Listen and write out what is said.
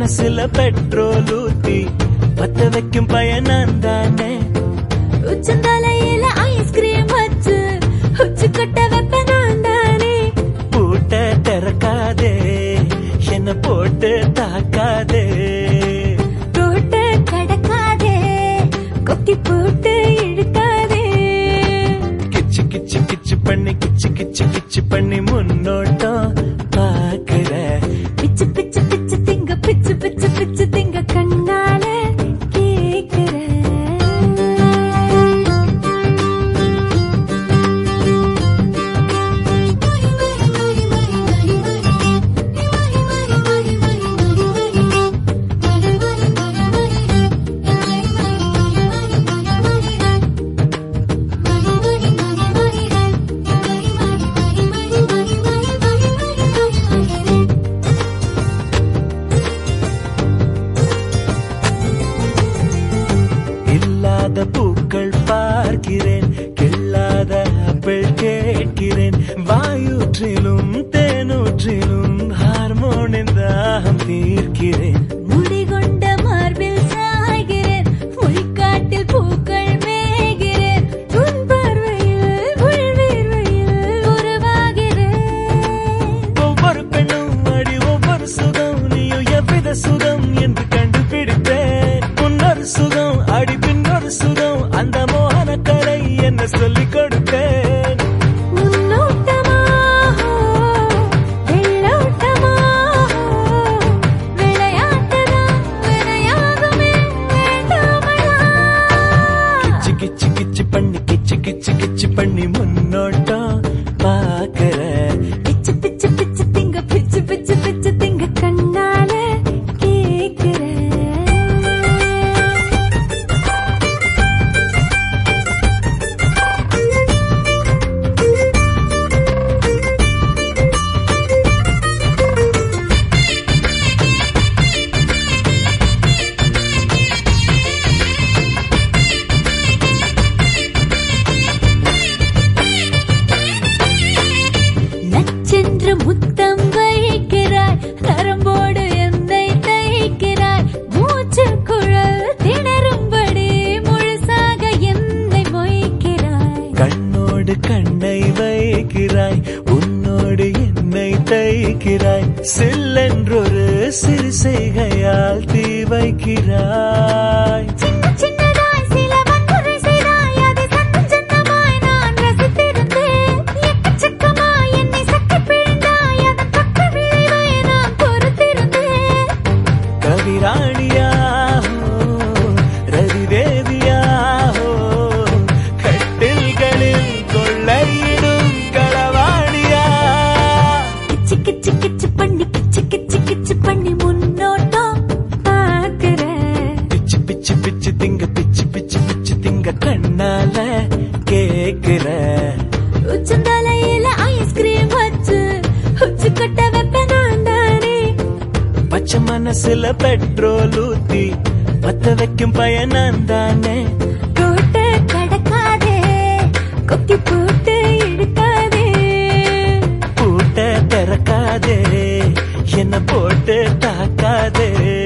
மனசுல பெட்ரோல் ஊத்தி பத்த வைக்கும் பயணம் தானே உச்சந்தலையில ஐஸ்கிரீம் வச்சு உச்சி கொட்ட வைப்ப நான் தானே பூட்ட திறக்காதே என்ன போட்டு தாக்காதே ரோட்ட கடக்காதே கொக்கி போட்டு இழுக்காதே கிச்சு கிச்சு கிச்சு பண்ணி கிச்சு கிச்சு கிச்சு பண்ணி முன்னோட்டம் பாக்குற பிச்சு பிச்சு பிச்சு திங்க பிச்சு பிச்சு பிச்சு திங்க கண்ணால கேக்குற இல்லாத பூக்கள் பார்க்கிறேன் கில்லாத ஆப்பிள் கேட்கிறேன் வாயூற்றிலும் தேனூற்றிலும் ஹார்மோனின் தாகம் தீர்க்கிறேன் முடிகொண்ட மார்பில் சாய்கிறேன் மொழிக்காட்டில் பூக்கள் மேய்கிறேன் உன் பார்வையில் உள்வீர்வையில் உருவாகிறேன் ஒவ்வொரு பெண்ணும் அடி ஒவ்வொரு சுகம் நீயும் எவ்வித சுகம் என்று கண்டுபிடிப்பேன் முன்னொரு சுகம் அடி பின்னொரு சுகம் அந்த மோகன கலை என்ன சொல்லிக் கொடுப்பேன் முன்னோட்டமாக வெள்ளோட்டமாக விளையாட்டுதான் வினையாகுமே வேண்டாமலா கிச்சு கிச்சு கிச்சு பண்ணி கிச்சு கிச்சு கிச்சு பண்ணி முன்னோட்டம் பாக்குற பிச்சு பிச்சு பிச்சு திங்க பிச்சு பிச்சு பிச்சு திங்க கண்ணால கேக்குற நச்சென்று முத்தம் வைக்கிறாய் நரம்போடு என்னை தைக்கிறாய் மூச்சு குழல் திணறும்படி முழுசாக என்னை மொய்க்கிறாய் கண்ணோடு கண்ணை வைக்கிறாய் உன்னோடு என்னை தைக்கிறாய் சில்லென்றொரு சிறு செய்கையால் தீ வைக்கிறாய் சின்ன சின்னதாய் சில வன்முறை செய்தாய் அதை சத்தம் சத்தமாய் நான் ரசித்திருந்தேன் எக்கச்சக்கமாய் என்னை சக்கி பிழிந்தாய் அதன் பக்க விளைவை நான் பொறுத்திருந்தேன் கவிராணியாஹோ ரதிதேவியாஹோ கட்டில்களில் கொள்ளையிடும் களவாணியா கிச்சு கிச்சு கிச்சு பண்ணி கிச்சு கிச்சு கிச்சு பண்ணி முன்னோட்டம் பாக்குற பிச்சு பிச்சு பிச்சு திங்க பிச்சு பிச்சு பிச்சு திங்க கண்ணால கேக்குற உச்சந்தலையில ஐஸ்கிரீம் வச்சு உச்சி கொட்ட வைப்ப நான் தானே பச்சை மனசுல பெட்ரோல் ஊத்தி பத்த வைக்கும் பயணம் தானே ரோட்ட கடக்காதே கொக்கி போட்டு இழுக்காதே பூட்ட திறக்காதே என்ன போட்டு தாக்காதே